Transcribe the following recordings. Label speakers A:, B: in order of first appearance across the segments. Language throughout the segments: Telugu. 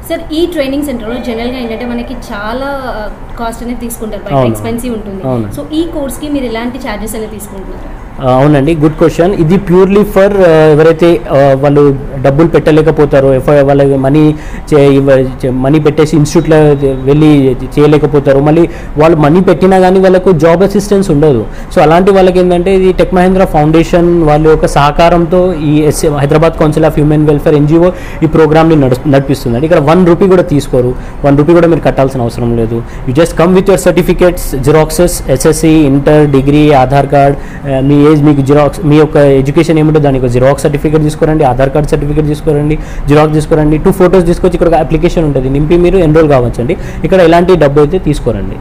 A: సార్ ఈ ట్రైనింగ్ సెంటర్లో జనరల్గా ఏంటంటే మనకి చాలా కాస్ట్ అనేది తీసుకుంటారు బయట
B: అవును.
A: ఎక్స్పెన్సివ్ ఉంటుంది
B: అవును.
A: సో ఈ కోర్స్కి మీరు ఎలాంటి ఛార్జెస్ అనేది తీసుకుంటున్నారు
B: ఆ, అవునండి గుడ్ క్వశ్చన్ ఇది ప్యూర్లీ ఫర్ ఎవరైతే ఆ, వాళ్ళు డబ్బులు పెట్టలేకపోతారో ఎఫ్- వాళ్ళకి మనీ మనీ పెట్టేసి ఇన్స్టిట్యూట్లో వెళ్ళి చేయలేకపోతారు మళ్ళీ వాళ్ళు మనీ పెట్టినా కానీ వాళ్ళకు జాబ్ అసిస్టెన్స్ ఉండదు సో అలాంటి వాళ్ళకి ఏంటంటే ఇది టెక్ మహేంద్ర ఫౌండేషన్ వాళ్ళ యొక్క సహకారంతో ఈ ఎస్ Hyderabad council of human welfare NGO ఈ ప్రోగ్రామ్ని నడు నడిపిస్తుందండి ఇక్కడ వన్ రూపీ కూడా తీసుకోరు వన్ రూపీ కూడా మీరు కట్టాల్సిన అవసరం లేదు you just come with your certificates xeroxes SSC inter degree Aadhaar card మీ ఏజ్ మీకు జిరాక్స్ మీ యొక్క ఎడ్యుకేషన్ ఏమిటో దానికి జిరాక్స్ సర్టిఫికేట్ తీసుకురండి ఆధార్ కార్డ్ సర్టిఫికేట్ తీసుకురండి జిరాక్స్ తీసుకురండి టూ ఫోటోస్ తీసుకొచ్చి ఇక్కడ ఒక అప్లికేషన్ ఉంటుంది నింపి మీరు ఎన్రోల్ కావచ్చండి ఇక్కడ ఎలాంటి డబ్బు అయితే తీసుకోరండి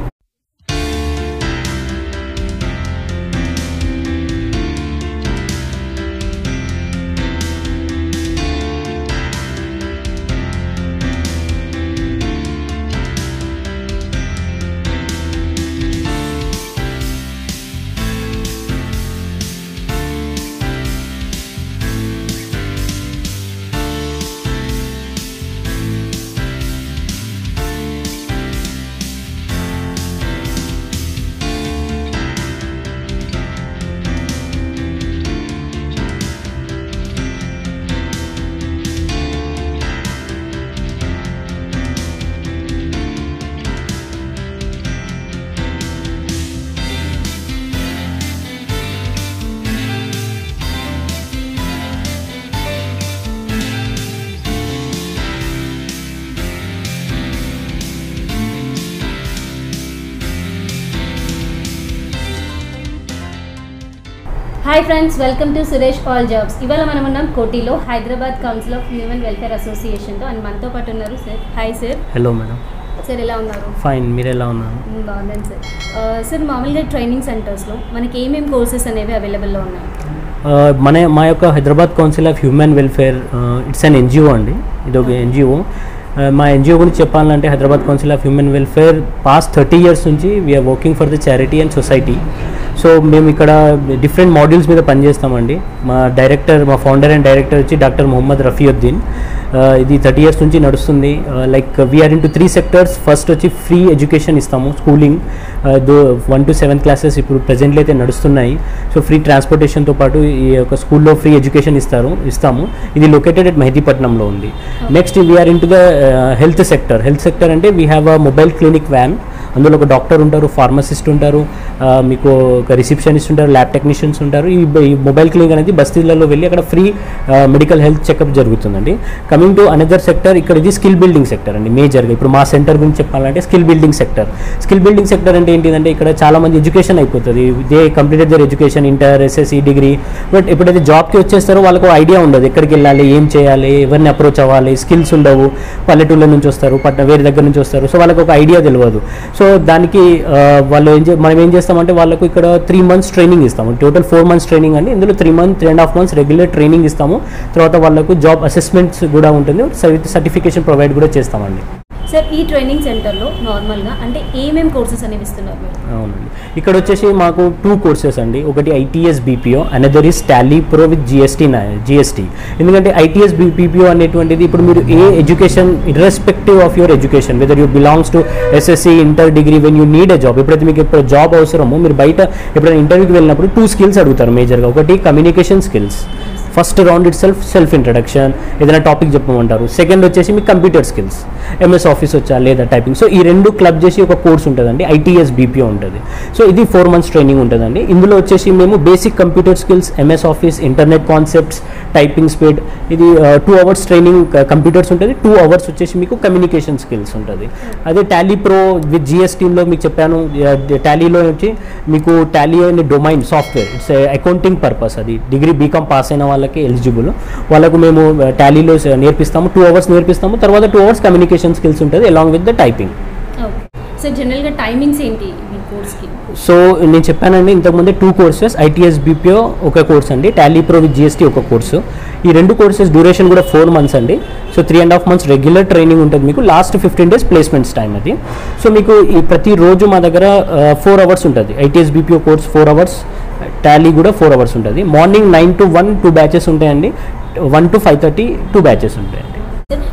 A: hi friends welcome to Suresh all jobs ఇవాళ మనం ఉన్నాం కోటిలో Hyderabad council of human welfare అసోసియేషన్తో అండ్ మనతో పాటు ఉన్నారు sir hi sir
B: hello madam
A: sir ఎలా ఉన్నారు
B: ఫైన్ మీరు ఎలా ఉన్నారు
A: మ్, బాగున్నాను సార్ ఆ, సార్ మామూలుగా ట్రైనింగ్ సెంటర్స్లో మనకి ఏమేమి కోర్సెస్ అనేవి అవైలబుల్లో ఉన్నాయి
B: ఆ, మన మా యొక్క Hyderabad council of human welfare it's an NGO అండి ఇది ఒక ఎన్జిఓ మా ఎన్జిఓ గురించి చెప్పాలంటే Hyderabad council of human welfare past thirty years నుంచి we're working for the charity and society so మేము ఇక్కడ డిఫరెంట్ మాడ్యూల్స్ మీద పనిచేస్తామండి మా డైరెక్టర్ మా ఫౌండర్ అండ్ డైరెక్టర్ వచ్చి డాక్టర్ మొహమ్మద్ రఫీయుద్దీన్ ఆ, ఇది థర్టీ ఇయర్స్ నుంచి నడుస్తుంది like we're into three sectors first వచ్చి ఫ్రీ ఎడ్యుకేషన్ ఇస్తాము schooling though one to seventh classes ఇప్పుడు ప్రజెంట్లో అయితే నడుస్తున్నాయి సో ఫ్రీ ట్రాన్స్పోర్టేషన్తో పాటు ఈ యొక్క స్కూల్లో ఫ్రీ ఎడ్యుకేషన్ ఇస్తారు ఇస్తాము ఇది లొకేటెడ్ అట్ మెహదీపట్నంలో ఉంది next we're into the health sector health sector అంటే we have a mobile clinic van అందులో ఒక డాక్టర్ ఉంటారు ఫార్మసిస్ట్ ఉంటారు ఆ, మీకు ఒక రిసెప్షనిస్ట్ ఉంటారు ల్యాబ్ టెక్నీషియన్స్ ఉంటారు ఈ బ- ఈ మొబైల్ క్లినిక్ అనేది బస్తీలలో వెళ్ళి అక్కడ ఫ్రీ మెడికల్ హెల్త్ చెకప్ జరుగుతుందండి కమింగ్ టు అనదర్ సెక్టర్ ఇక్కడ ఇది స్కిల్ బిల్డింగ్ సెక్టర్ అండి మేజర్గా ఇప్పుడు మా సెంటర్ గురించి చెప్పాలంటే skill building sector skill building sector అంటే ఏంటిదంటే ఇక్కడ చాలా మంది ఎడ్యుకేషన్ అయిపోతుంది they completed their education inter SSC degree but ఎప్పుడైతే జాబ్కి వచ్చేస్తారో వాళ్ళకు ఐడియా ఉండదు ఎక్కడికి వెళ్ళాలి ఏం చేయాలి ఎవరిని అప్రోచ్ అవ్వాలి స్కిల్స్ ఉండవు పల్లెటూళ్ళ నుంచి వస్తారు పట్న వేరే దగ్గర నుంచి వస్తారు సో వాళ్ళకి ఒక ఐడియా తెలియదు సో దానికి ఆ, వాళ్ళు ఏం చే మనం ఏం చేస్తామంటే వాళ్ళకు ఇక్కడ త్రీ మంత్స్ ట్రైనింగ్ ఇస్తాము టోటల్ ఫోర్ మంత్స్ ట్రైనింగ్ అండి ఇందులో three month three and half months regular training ఇస్తాము తర్వాత వాళ్ళకు జాబ్ అసెస్మెంట్స్ కూడా ఉంటుంది సర్టిఫికేషన్ ప్రొవైడ్ కూడా చేస్తామండి
A: సార్ ఈ ట్రైనింగ్ సెంటర్లో నార్మల్గా అంటే ఏమేమి కోర్సెస్ అనేవి ఇస్తున్నారు మీరు
B: అవునండి ఇక్కడ వచ్చేసి మాకు టూ కోర్సెస్ అండి ఒకటి ITS BPO another is tally pro with GST GST ఎందుకంటే ఐటీఎస్ బీపీఓ అనేటువంటిది ఇప్పుడు మీరు ఏ education irrespective of your education whether you belongs to SSC inter degree when you need a job ఎప్పుడైతే మీకు ఇప్పుడు జాబ్ అవసరమో మీరు బయట ఎప్పుడైనా ఇంటర్వ్యూకి వెళ్ళినప్పుడు టూ స్కిల్స్ అడుగుతారు మేజర్గా ఒకటి communication skills first round itself self introduction ఏదైనా టాపిక్ చెప్పమంటారు సెకండ్ వచ్చేసి మీ కంప్యూటర్ స్కిల్స్ ఎంఎస్ ఆఫీస్ వచ్చా లేదా టైపింగ్ సో ఈ రెండు క్లబ్ చేసి ఒక కోర్స్ ఉంటుందండి ఐటీఎస్ బీపీఓ ఉంటుంది సో ఇది ఫోర్ మంత్స్ ట్రైనింగ్ ఉంటుందండి ఇందులో వచ్చేసి మేము basic computer skills MS office internet concepts typing speed ఇది టూ అవర్స్ ట్రైనింగ్ కంప్యూటర్స్ ఉంటుంది టూ అవర్స్ వచ్చేసి మీకు కమ్యూనికేషన్ స్కిల్స్ ఉంటుంది అదే టాలీ ప్రో విత్ జిఎస్ టీంలో మీకు చెప్పాను టాలీలో వచ్చి మీకు టాలీ అనే domain software it's accounting purpose అది డిగ్రీ బీకామ్ పాస్ అయిన వాళ్ళకి ఎలిజిబుల్ వాళ్ళకు మేము టాలీలో నేర్పిస్తాము టూ అవర్స్ నేర్పిస్తాము తర్వాత టూ అవర్స్ కమ్యూనికేషన్ స్కిల్స్ ఉంటుంది along with the typing
A: okay sir జనరల్గా టైమింగ్స్ ఏంటి మీ కోర్స్కి
B: సో నేను చెప్పానండి ఇంతకుముందే టూ కోర్సెస్ ఐటీఎస్ బీపీఓ ఒక కోర్స్ అండి టాలీ ప్రో విత్ జిఎస్టీ ఒక కోర్సు ఈ రెండు కోర్సెస్ డ్యూరేషన్ కూడా ఫోర్ మంత్స్ అండి so three and half months regular training ఉంటుంది మీకు last fifteen days placements time అది సో మీకు ఈ ప్రతిరోజు మా దగ్గర ఫోర్ అవర్స్ ఉంటుంది ITS BPO course four hours tally కూడా ఫోర్ అవర్స్ ఉంటుంది morning nine to one two batches ఉంటాయండి one to five thirty two batches ఉంటాయండి
A: సార్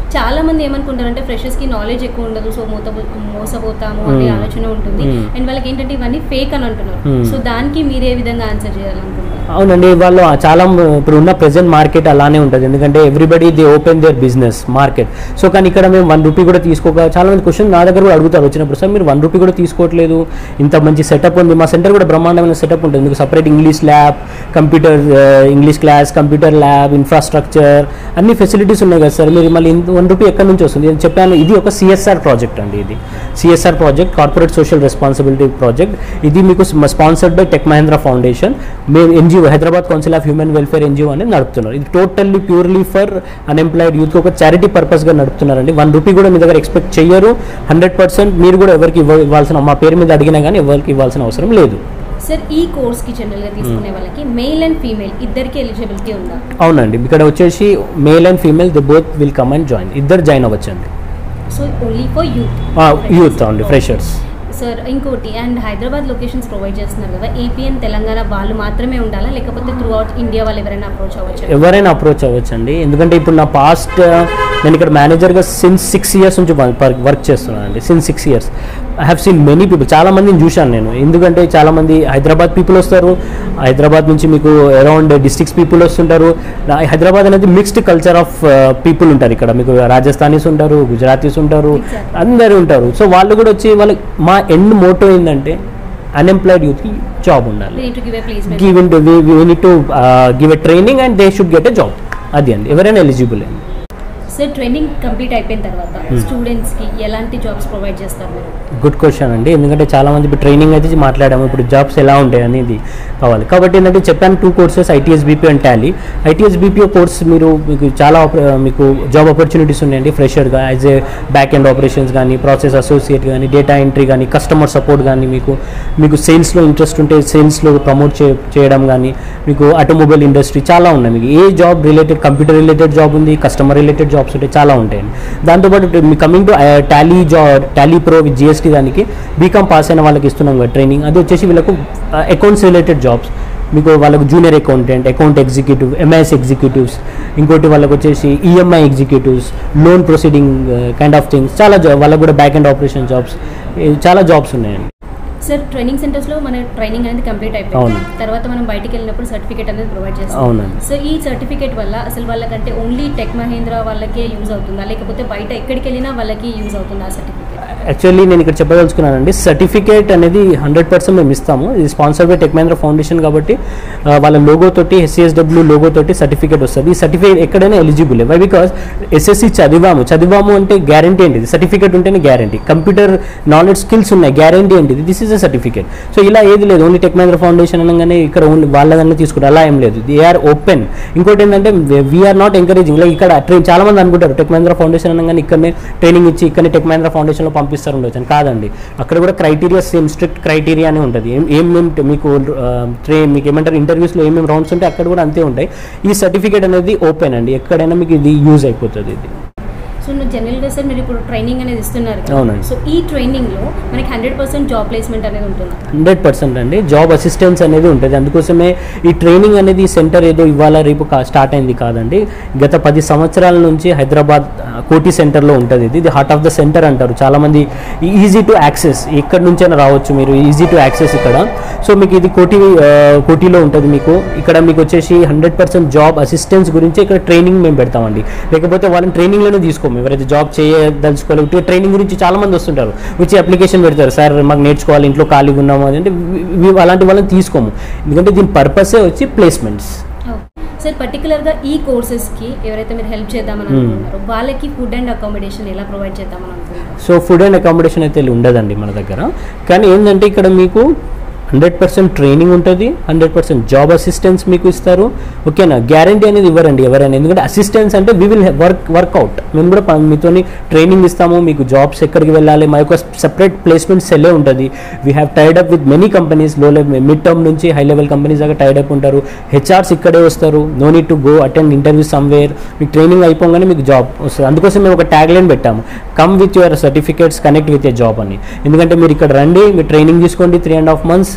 A: చాలా మంది ఏమనుకుంటారంటే ఫ్రెషర్స్ కి నాలెడ్జ్ ఎక్కువ ఉండదు సో మోత మోసపోతాము అనే
B: Hmm.
A: ఆలోచన ఉంటుంది
B: Hmm.
A: అండ్ వాళ్ళకి ఏంటంటే ఇవన్నీ ఫేక్ అని అంటున్నారు
B: Hmm.
A: సో దానికి మీరు ఏ విధంగా ఆన్సర్ చేయాలనుకుంటున్నారు
B: అవునండి వాళ్ళు చాలా మ- ఇప్పుడు ఉన్న ప్రెసెంట్ మార్కెట్ అలానే ఉంటుంది ఎందుకంటే everybody they open their business market so కానీ ఇక్కడ మేము వన్ రూపీ కూడా తీసుకోక చాలా మంది క్వశ్చన్ నా దగ్గర కూడా అడుగుతారు వచ్చినప్పుడు సార్ మీరు వన్ రూపీ కూడా తీసుకోవట్లేదు ఇంత మంచి సెటప్ ఉంది మా సెంటర్ కూడా బ్రహ్మాండమైన సెటప్ ఉంటుంది మీకు separate English lab computer English class computer lab infrastructure అన్ని ఫెసిలిటీస్ ఉన్నాయి కదా సార్ మీరు మళ్ళీ వన్ రూపీ ఎక్కడి నుంచి వస్తుంది నేను చెప్పాను ఇది ఒక సిఎస్ఆర్ ప్రాజెక్ట్ అండి ఇది CSR project corporate social responsibility project ఇది మీకు sponsored by Tech Mahindra foundation మేము NGO Hyderabad council of human welfare NGO అనేది నడుపుతున్నారు ఇది totally purely for unemployed youth ఒక చారిటీ పర్పస్గా నడుపుతున్నారండి వన్ రూపీ కూడా మీ దగ్గర ఎక్స్పెక్ట్ చెయ్యరు హండ్రెడ్ పర్సెంట్ మీరు కూడా ఎవరికి ఇవ్వ ఇవ్వాల్సిన మా పేరు మీద అడిగినా కానీ ఎవరికి ఇవ్వాల్సిన అవసరం లేదు
A: సార్ ఈ కోర్స్ కి జనరల్ గా తీసుకునే వాళ్ళకి మెయిల్ అండ్ ఫీమేల్ ఇద్దరికి ఎలిజిబిలిటీ ఉందా
B: అవునండి ఇక్కడ వచ్చేసి male and female the both will come and join ఇద్దరు జాయిన్ అవ్వచ్చండి
A: so only for youth
B: youth అండి ఫ్రెషర్స్
A: సార్ ఇంకోటి అండ్ హైదరాబాద్ లొకేషన్స్ ప్రొవైడ్ చేస్తున్నారు కదా ఏపీ అండ్ తెలంగాణ వాళ్ళు మాత్రమే ఉండాలా లేకపోతే త్రూ అవుట్ ఇండియా వాళ్ళు ఎవరైనా అప్రోచ్ అవ్వచ్చు
B: ఎవరైనా అప్రోచ్ అవ్వచ్చండి ఎందుకంటే ఇప్పుడు నా పాస్ట్ నేను ఇక్కడ మేనేజర్గా సిన్స్ సిక్స్ ఇయర్స్ నుంచి వర్క్ చేస్తున్నాను అండి since six years I have seen many people చాలా మందిని చూశాను నేను ఎందుకంటే చాలా మంది హైదరాబాద్ పీపుల్ వస్తారు హైదరాబాద్ నుంచి మీకు అరౌండ్ డిస్ట్రిక్ట్స్ పీపుల్ వస్తుంటారు నా- హైదరాబాద్ అనేది మిక్స్డ్ కల్చర్ ఆఫ్ పీపుల్ ఉంటారు ఇక్కడ మీకు రాజస్థానీస్ ఉంటారు గుజరాతీస్ ఉంటారు
A: Exactly.
B: అందరూ ఉంటారు సో వాళ్ళు కూడా వచ్చి వాళ్ళకి మా ఎండ్ మోటో ఏంటంటే అన్ఎంప్లాయిడ్ యూత్కి జాబ్ ఉండాలి
A: We need to give a placement.
B: Give in we need to give a training and they should get a job అది అండి ఎవరైనా ఎలిజిబుల్ అండి
A: సార్ ట్రైనింగ్ కంప్లీట్ అయిపోయిన తర్వాత స్టూడెంట్స్ కి ఎలాంటి జాబ్స్ ప్రొవైడ్ చేస్తారు మీరు
B: గుడ్ క్వశ్చన్ అండి ఎందుకంటే చాలా మంది ఇప్పుడు ట్రైనింగ్ అయితే మాట్లాడాము ఇప్పుడు జాబ్స్ ఎలా ఉంటాయి అనేది కావాలి కాబట్టి ఏంటంటే చెప్పాను two courses ITS BP and tally ITS BPO course మీరు మీకు చాలా op- మీకు జాబ్ ఆపర్చునిటీస్ ఉన్నాయండి ఫ్రెషర్గా as a back end operations కానీ ప్రాసెస్ అసోసియేట్ కానీ డేటా ఎంట్రీ కానీ కస్టమర్ సపోర్ట్ కానీ మీకు మీకు సేల్స్లో ఇంట్రెస్ట్ ఉంటే సేల్స్లో ప్రమోట్ చే చేయడం కానీ మీకు ఆటోమొబైల్ ఇండస్ట్రీ చాలా ఉన్నాయి మీకు ఏ job related computer related job ఉంది కస్టమర్ రిలేటెడ్ జాబ్స్ ఉంటాయి చాలా ఉంటాయండి దాంతోపాటు మీ coming to tally job tally pro with GST దానికి బీకామ్ పాస్ అయిన వాళ్ళకి ఇస్తున్నాం కదా ట్రైనింగ్ అది వచ్చేసి వీళ్ళకు అకౌంట్స్ రిలేటెడ్ జాబ్స్ మీకు వాళ్ళకు junior accountant account executive MIS executives ఇంకోటి వాళ్ళకి వచ్చేసి EMI executives loan proceeding kind of things చాలా జాబ్ వాళ్ళకు కూడా బ్యాక్ అండ్ ఆపరేషన్ జాబ్స్ చాలా జాబ్స్ ఉన్నాయండి
A: సార్ ట్రైనింగ్ సెంటర్స్ లో మన ట్రైనింగ్ అనేది కంప్లీట్ అయిపోయింది
B: అవును.
A: తర్వాత మనం బయటికి వెళ్ళినప్పుడు సర్టిఫికేట్ అనేది ప్రొవైడ్ చేస్తాం
B: అవునండి
A: సో ఈ సర్టిఫికేట్ వల్ల అసలు వాళ్ళకంటే ఓన్లీ టెక్ మహేంద్ర వాళ్ళకే యూజ్ అవుతుందా లేకపోతే బయట ఎక్కడికి వెళ్ళినా వాళ్ళకి యూజ్ అవుతుందా ఆ సర్టిఫికేట్
B: యాక్చువల్లీ నేను ఇక్కడ చెప్పదలుచుకున్నానండి సర్టిఫికేట్ అనేది హండ్రెడ్ పర్సెంట్ మేము ఇస్తాము ఇది sponsor by Tech Mahindra foundation కాబట్టి ఆ, వాళ్ళ లోగో తోటి ఎస్సీఎస్డబ్ల్యూ లోగో తోటి సర్టిఫికేట్ వస్తుంది ఈ సర్టిఫికేట్ ఎక్కడైనా ఎలిజిబుల్ వై బికాస్ ఎస్ఎస్సి చదివాము చదివాము అంటే గ్యారంటీ ఏంటిది సర్టిఫికేట్ ఉంటేనే గ్యారంటీ కంప్యూటర్ నాలెడ్జ్ స్కిల్స్ ఉన్నాయి గ్యారంటీ ఏంటిది this is a certificate so ఇలా ఏది లేదు ఓన్లీ టెక్ మహేంద్ర ఫౌండేషన్ అనగానే ఇక్కడ ఓన్లీ వాళ్ళదన్నీ తీసుకుంటారు అలా ఏం లేదు దే ఆర్ ఓపెన్ ఇంకోటి ఏంటంటే వీఆర్ నాట్ ఎంకరేజింగ్ లైక్ ఇక్కడ ట్రైన్ చాలా మంది అనుకుంటారు టెక్ మహేంద్ర ఫౌండేషన్ అనగానే ఇక్కడనే ట్రైనింగ్ ఇచ్చి ఇక్కడనే టెక్ మహేంద్ర ఫౌండేషన్లో పంపిస్తారు ఉండొచ్చు అని కాదండి అక్కడ కూడా క్రైటీరియా సేమ్ స్ట్రిక్ట్ క్రైటీరియా అని ఉంటుంది ఏం ఏమేమి మీకు ట్రైన్ మీకు ఏమంటారు ఇంటర్వ్యూస్లో ఏమేమి రౌండ్స్ ఉంటాయి అక్కడ కూడా అంతే ఉంటాయి ఈ సర్టిఫికేట్ అనేది ఓపెన్ అండి ఎక్కడైనా మీకు ఇది యూజ్ అయిపోతుంది ఇది
A: సో నువ్వు జనరల్గా సార్ మీరు ఇప్పుడు ట్రైనింగ్ అనేది ఇస్తున్నారు కదా
B: అవునండి.
A: సో ఈ ట్రైనింగ్లో మనకి హండ్రెడ్ పర్సెంట్ జాబ్ ప్లేస్మెంట్ అనేది ఉంటుంది
B: హండ్రెడ్ పర్సెంట్ అండి జాబ్ అసిస్టెన్స్ అనేది ఉంటుంది అందుకోసమే ఈ ట్రైనింగ్ అనేది సెంటర్ ఏదో ఇవాళ రేపు స్టార్ట్ అయింది కాదండి గత పది సంవత్సరాల నుంచి హైదరాబాద్ ఆ, కోటి సెంటర్లో ఉంటుంది ఇది ఇది హార్ట్ ఆఫ్ ద సెంటర్ అంటారు చాలామంది ఈజీ టు యాక్సెస్ ఎక్కడి నుంచైనా రావచ్చు మీరు ఈజీ టు యాక్సెస్ ఇక్కడ సో మీకు ఇది కోటి ఆ, కోటిలో ఉంటుంది మీకు ఇక్కడ మీకు వచ్చేసి హండ్రెడ్ పర్సెంట్ జాబ్ అసిస్టెన్స్ గురించి ఇక్కడ ట్రైనింగ్ మేము పెడతామండి లేకపోతే వాళ్ళని ట్రైనింగ్లోనే తీసుకోము ఎవరైతే జాబ్ చేయదలుచుకోవాలి ట్రైనింగ్ గురించి చాలా మంది వస్తుంటారు వచ్చి అప్లికేషన్ పెడతారు సార్ మాకు నేర్చుకోవాలి ఇంట్లో ఖాళీగా ఉన్నాము అని అంటే వి- వి- అలాంటి వాళ్ళని తీసుకోము ఎందుకంటే దీని పర్పసే వచ్చి ప్లేస్మెంట్స్
A: సార్ పర్టికులర్గా ఈ కోర్సెస్కి ఎవరైతే మీరు హెల్ప్ చేద్దామని
B: Hmm.
A: అనుకుంటున్నారో వాళ్ళకి ఫుడ్ అండ్ అకామిడేషన్ ఎలా ప్రొవైడ్ చేద్దామని అనుకుంటున్నారు
B: సో ఫుడ్ అండ్ అకామిడేషన్ అయితే ఉండదండి మన దగ్గర కానీ ఏంటంటే ఇక్కడ మీకు హండ్రెడ్ పర్సెంట్ ట్రైనింగ్ ఉంటుంది హండ్రెడ్ పర్సెంట్ జాబ్ అసిస్టెన్స్ మీకు ఇస్తారు ఓకేనా గ్యారంటీ అనేది ఇవ్వరండి ఎవరైనా ఎందుకంటే అసిస్టెన్స్ అంటే వీ విల్ వర్క్ వర్కౌట్ మేము కూడా ప- మీతోని ట్రైనింగ్ ఇస్తాము మీకు జాబ్స్ ఎక్కడికి వెళ్ళాలి మా యొక్క సెపరేట్ ప్లేస్మెంట్ సెల్లే ఉంటుంది we have tied up with many companies లో లెవెల్ మిడ్ టర్మ్ నుంచి హై లెవెల్ కంపెనీస్ దాకా టైడ్ అప్ ఉంటారు హెచ్ఆర్స్ ఇక్కడే వస్తారు no need to go attend interview somewhere మీకు ట్రైనింగ్ అయిపోగానే మీకు జాబ్ వస్తుంది అందుకోసం మేము ఒక ట్యాగ్ లైన్ పెట్టాము come with your certificates connect with a job అని ఎందుకంటే మీరు ఇక్కడ రండి మీరు ట్రైనింగ్ తీసుకోండి త్రీ అండ్ హాఫ్ మంత్స్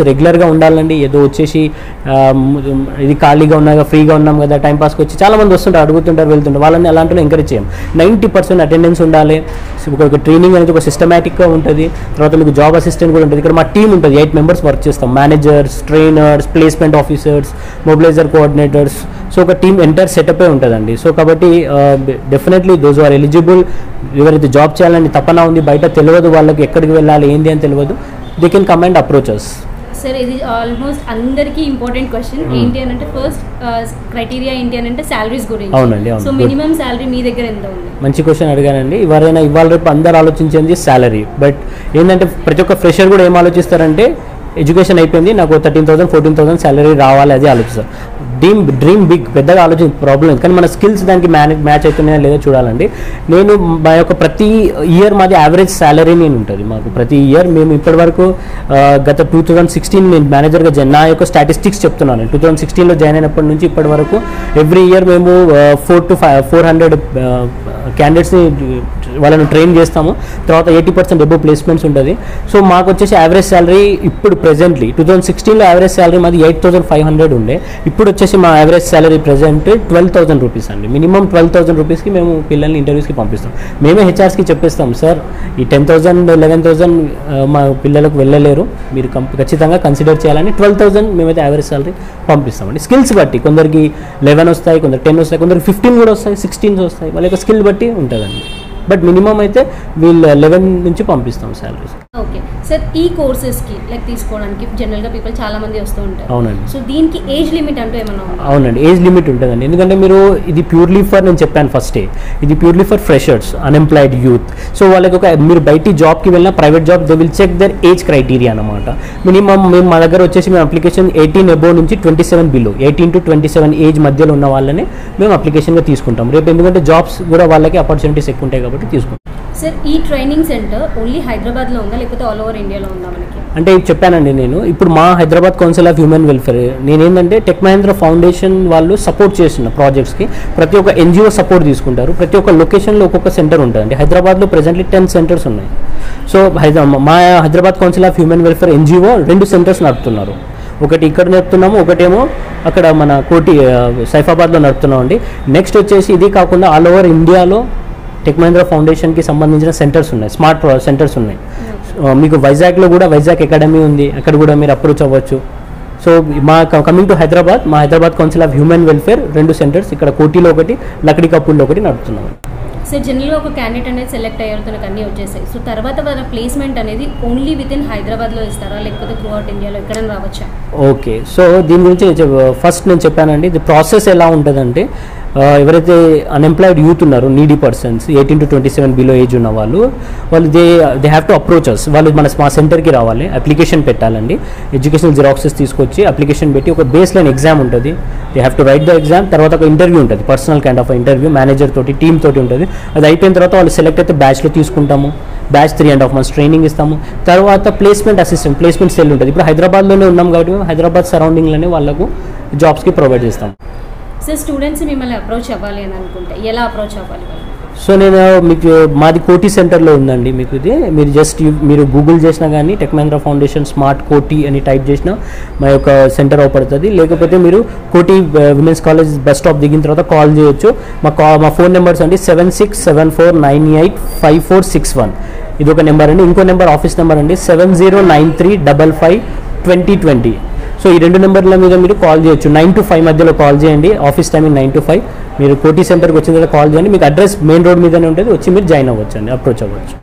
B: రెగ్యులర్గా ఉండాలండి ఏదో వచ్చేసి ఆ, మ్, ఇది ఖాళీగా ఉన్నా ఫ్రీగా ఉన్నాం కదా టైం పాస్కి వచ్చి చాలా మంది వస్తుంటారు అడుగుతుంటారు వెళ్తుంటారు వాళ్ళని అలాంటి ఎంకరేజ్ చేయం నైంటీ పర్సెంట్ అటెండెన్స్ ఉండాలి ఒక ట్రైనింగ్ అనేది ఒక సిస్టమేటిక్గా ఉంటుంది తర్వాత మీకు జాబ్ అసిస్టెంట్ కూడా ఉంటుంది ఇక్కడ మా టీం ఉంటుంది ఎయిట్ మెంబర్స్ వర్క్ చేస్తాం managers trainers placement officers mobiliser coordinators so ఒక టీమ్ ఎంటైర్ సెటప్ ఉంటుందండి సో కాబట్టి డెఫినెట్లీ దోస్ ఆర్ ఎలిజిబుల్ ఎవరైతే జాబ్ చేయాలని తపన ఉంది బయట తెలియదు వాళ్ళకి ఎక్కడికి వెళ్ళాలి ఏంది అని తెలియదు they can come and approaches
A: sir ఇది ఆల్మోస్ట్ అందరికీ ఇంపార్టెంట్ క్వశ్చన్
B: Hmm.
A: ఏంటి అని అంటే ఫస్ట్ క్రైటీరియా ఏంటి అని అంటే సాలరీస్ గురించి
B: అవునండి, అవును.
A: So
B: Good.
A: మినిమం సాలరీ మీ దగ్గర ఎంత ఉంది
B: మంచి క్వశ్చన్ అడిగానండి ఎవరైనా ఇవాళ రేపు అందరు ఆలోచించేది శాలరీ బట్ ఏంటంటే ప్రతి ఒక్క ఫ్రెషర్ కూడా ఏం ఆలోచిస్తారంటే ఎడ్యుకేషన్ అయిపోయింది నాకు thirteen thousand fourteen thousand salary రావాలి అది ఆలోచిస్తారు డ్రీమ్ డ్రీమ్ బిగ్ పెద్దగా ఆలోచన ప్రాబ్లం కానీ మన స్కిల్స్ దానికి మ్యానే మ్యాచ్ అవుతున్నాయా లేదో చూడాలండి నేను మా యొక్క ప్రతి ఇయర్ మాది యావరేజ్ శాలరీ నేను ఉంటుంది మాకు ప్రతి ఇయర్ మేము ఇప్పటి వరకు ఆ, గత టూ థౌజండ్ సిక్స్టీన్ నేను మేనేజర్గా జాయిన్ నా యొక్క స్టాటిస్టిక్స్ చెప్తున్నాను టూ థౌజండ్ సిక్స్టీన్లో జాయిన్ అయినప్పటి నుంచి ఇప్పటి వరకు ఎవ్రీ ఇయర్ మేము four to five four hundred క్యాండిడేట్స్ని వాళ్ళని ట్రైన్ చేస్తాము తర్వాత ఎయిటీ పర్సెంట్ ఎబో ప్లేస్మెంట్స్ ఉంటుంది సో మాకు వచ్చేసి యావరేజ్ శాలరీ ఇప్పుడు ప్రెజెంట్లీ టూ థౌసండ్ సిక్స్టీన్లో యావరేజ్ శాలరీ మాది ఎయిట్ థౌసండ్ ఫైవ్ హండ్రెడ్ ఉండే ఇప్పుడు వచ్చేసి మా average salary present twelve thousand rupees అండి మినిమం ట్వెల్వ్ థౌసండ్ రూపీస్కి మేము పిల్లల్ని ఇంటర్వ్యూస్కి పంపిస్తాం మేమే హెచ్ఆర్స్కి చెప్పేస్తాం సార్ ఈ టెన్ థౌసండ్ లెవెన్ థౌసండ్ మా పిల్లలకు వెళ్ళలేరు మీరు కం- ఖచ్చితంగా కన్సిడర్ చేయాలని ట్వెల్వ్ థౌసండ్ మేమైతే యావరేజ్ శాలరీ పంపిస్తామండి స్కిల్స్ బట్టి కొందరికి లెవెన్ వస్తాయి కొందరు టెన్ వస్తాయి కొందరికి ఫిఫ్టీన్ కూడా వస్తాయి సిక్స్టీన్స్ వస్తాయి వాళ్ళ యొక్క స్కిల్ బట్టి ఉంటుందండి బట్ మినిమం అయితే వీళ్ళు లెవెన్ నుంచి పంపిస్తాం శాలరీస్
A: ఓకే సార్ ఈ కోర్సెస్కి లైక్ తీసుకోవడానికి జనరల్గా పీపుల్ చాలా మంది వస్తూ ఉంటారు
B: అవునండి
A: సో దీనికి ఏజ్ లిమిట్ అంటూ ఏమైనా ఉందా
B: అవునండి ఏజ్ లిమిట్ ఉంటుందండి ఎందుకంటే మీరు ఇది ప్యూర్లీ ఫర్ నేను చెప్పాను ఫస్టే ఇది purely for freshers unemployed youth so వాళ్ళకి ఒక మీరు బయటి జాబ్కి వెళ్ళినా private job they will check their age criteria అనమాట మినిమం మేము మా దగ్గర వచ్చేసి మేము అప్లికేషన్ ఎయిటీన్ అబోవ్ నుంచి twenty seven below eighteen to twenty seven age మధ్యలో ఉన్న వాళ్ళని మేము అప్లికేషన్గా తీసుకుంటాం రేపు ఎందుకంటే జాబ్స్ కూడా వాళ్ళకి ఆపర్చునిటీస్ ఎక్కువ ఉంటాయి కాబట్టి తీసుకుంటాం
A: సార్ ఈ ట్రైనింగ్ సెంటర్ ఓన్లీ హైదరాబాద్లో ఉందా లేకపోతే ఆల్ ఓవర్ ఇండియాలో ఉందా మనకి
B: అంటే ఇది చెప్పానండి నేను ఇప్పుడు మా Hyderabad council of human welfare నేనేంటంటే టెక్ మహేంద్ర ఫౌండేషన్ వాళ్ళు సపోర్ట్ చేస్తున్న ప్రాజెక్ట్స్కి ప్రతి ఒక్క ఎన్జిఓ సపోర్ట్ తీసుకుంటారు ప్రతి ఒక్క లొకేషన్లో ఒక్కొక్క సెంటర్ ఉంటుందండి హైదరాబాద్లో ప్రెసెంట్లీ టెన్ సెంటర్స్ ఉన్నాయి సో హైదరా మా Hyderabad council of human welfare NGO రెండు సెంటర్స్ నడుపుతున్నారు ఒకటి ఇక్కడ నడుపుతున్నాము ఒకటేమో అక్కడ మన కోటి ఆ, సైఫాబాద్లో నడుపుతున్నాం అండి నెక్స్ట్ వచ్చేసి ఇది కాకుండా ఆల్ ఓవర్ ఇండియాలో టెక్ మహేంద్ర ఫౌండేషన్కి సంబంధించిన సెంటర్స్ ఉన్నాయి స్మార్ట్ సెంటర్స్ ఉన్నాయి ఆ, మీకు వైజాగ్లో కూడా వైజాగ్ అకాడమీ ఉంది అక్కడ కూడా మీరు అప్రోచ్ అవ్వచ్చు సో మా కమింగ్ టు హైదరాబాద్ మా Hyderabad council of human welfare రెండు సెంటర్స్ ఇక్కడ కోటిలో ఒకటి లక్డీ కపూర్లో ఒకటి నడుపుతున్నాం
A: సార్ జనరల్గా ఒక క్యాండిడేట్ అనేది సెలెక్ట్ అయ్యారు తనకు అన్నీ వచ్చేసాయి సో తర్వాత వాళ్ళ ప్లేస్మెంట్ అనేది ఓన్లీ విత్ ఇన్ హైదరాబాద్లో ఇస్తారా లేకపోతే త్రూ అవుట్ ఇండియాలో ఎక్కడైనా రావచ్చా
B: ఓకే సో దీని గురించి ఫస్ట్ నేను చెప్పానండి ఇది ప్రాసెస్ ఎలా ఉంటుందంటే ఆ, ఎవరైతే అన్ఎంప్లాయిడ్ యూత్ ఉన్నారో needy persons eighteen to twenty seven below age ఉన్న వాళ్ళు వాళ్ళు they they have to approach us వాళ్ళు మన మా సెంటర్కి రావాలి అప్లికేషన్ పెట్టాలండి ఎడ్యుకేషనల్ జిరాక్సెస్ తీసుకొచ్చి అప్లికేషన్ పెట్టి ఒక బేస్ లైన్ ఎగ్జామ్ ఉంటుంది they have to write the exam తర్వాత ఒక ఇంటర్వ్యూ ఉంటుంది personal kind of interview manager తోటి టీమ్ తోటి ఉంటుంది అది అయిపోయిన తర్వాత వాళ్ళు సెలెక్ట్ అయితే బ్యాచ్లో తీసుకుంటాము batch three and half months training ఇస్తాము తర్వాత ప్లేస్మెంట్ అసిస్టెంట్ ప్లేస్మెంట్ సెల్ ఉంటుంది ఇప్పుడు హైదరాబాద్లోనే ఉన్నాం కాబట్టి మేము హైదరాబాద్ సరౌండింగ్లోనే వాళ్ళకు జాబ్స్కి ప్రొవైడ్ చేస్తాం
A: సార్ స్టూడెంట్స్ మిమ్మల్ని అప్రోచ్ అవ్వాలి అని అనుకుంటే ఎలా అప్రోచ్ అవ్వాలి వాళ్ళు
B: సో నేను మీకు మాది కోటి సెంటర్లో ఉందండి మీకు ఇది మీరు జస్ట్ మీరు గూగుల్ చేసినా కానీ టెక్ మహేంద్ర ఫౌండేషన్ స్మార్ట్ కోటి అని టైప్ చేసినా మా యొక్క సెంటర్ అవపడుతుంది లేకపోతే మీరు కోటి విమెన్స్ కాలేజ్ బస్ స్టాప్ దిగిన తర్వాత కాల్ చేయొచ్చు మా కా మా ఫోన్ నెంబర్స్ అండి seven six seven four nine eight five four six one ఇది ఒక నెంబర్ అండి ఇంకో నెంబర్ ఆఫీస్ నెంబర్ అండి seven zero nine three double five twenty twenty so ఈ రెండు నెంబర్ల మీద మీరు కాల్ చేయొచ్చు నైన్ టు ఫైవ్ మధ్యలో కాల్ చేయండి office timing nine to five మీరు కోటి సెంటర్కి వచ్చిన తర్వాత కాల్ చేయండి మీకు అడ్రస్ మెయిన్ రోడ్ మీదనే ఉంటుంది వచ్చి మీరు జాయిన్ అవ్వచ్చు అండి అప్రోచ్ అవ్వచ్చు